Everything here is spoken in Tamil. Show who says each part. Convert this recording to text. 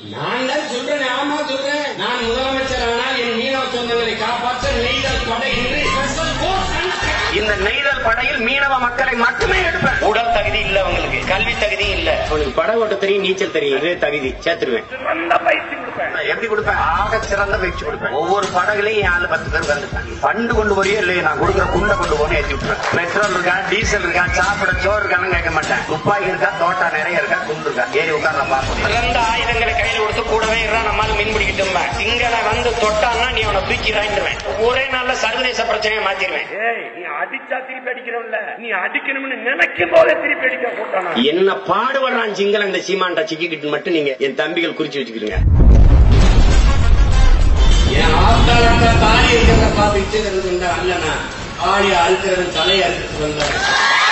Speaker 1: நான் தான் சொல்றேன் ஆமா சொல்றேன் நான் முதலமைச்சர் ஆனால் என் மீனவ சொந்தங்களை காப்பாற்ற நெய்தல் படைகின்ற ஸ்பெஷல் போர்ஸ்
Speaker 2: இந்த நெய்தல் படையில் மீனவ மக்களை மட்டுமே எடுப்பேன் உடல் தகுதி இல்ல உங்களுக்கு கல்வி தகுதி இல்ல
Speaker 1: அவனுக்கு படகு ஓட்ட தெரியும் நீச்சல் தெரியும் இதே தகுதி சேர்த்துருவேன்
Speaker 2: சிறந்த பயிற்சி கொடுப்பேன் எப்படி கொடுப்பேன் ஆக சிறந்த பயிற்சி கொடுப்பேன் ஒவ்வொரு படகுலையும் ஏழு பத்து பேர் கலந்துட்டாங்க ஃபண்டு கொண்டு போறியோ இல்லையா நான் கொடுக்குற குண்டை கொண்டு போனே ஏற்றி விட்டுறேன் பெட்ரோல் இருக்கா டீசல் இருக்கா சாப்பிட சோறு இருக்கான்னு கேட்க மாட்டேன் துப்பாக்கி இருக்கா தோட்டா நிறைய இருக்கா குண்டு இருக்கா ஏறி உட்கார நான் பார்ப்பேன் சிறந்த ஆயுதங்களை கையில கொடுத்து கூடவே இருந்தா நம்மால மீன் பிடிக்கிட்டோம் சிங்களை வந்து தொட்டான்னா நீ அவனை தூக்கி ராயிடுவேன் ஒரே நாள்ல சர்வதேச பிரச்சனையை மாத்திடுவேன்
Speaker 3: ஏய் நீ அடிச்சா திருப்பி அடிக்கிறோம்ல நீ அடிக்கணும்னு நினைக்கும் போதே திருப்பி அடிக்க போட்டானா
Speaker 1: என்ன பாடுபடுறான் சிங்கள இந்த சீமான்டா சிக்கிக்கிட்டு மட்டும் நீங்க என் தம்பிகள் குறிச்சு வச்சுக்கிறீங்க என் ஆத்தாளத்த தாலி இருக்கிறத பார்த்து இச்சுக்கிறது அல்லனா ஆடி அழுக்கிறது தலையை அழுக்கிறது வந்தாரு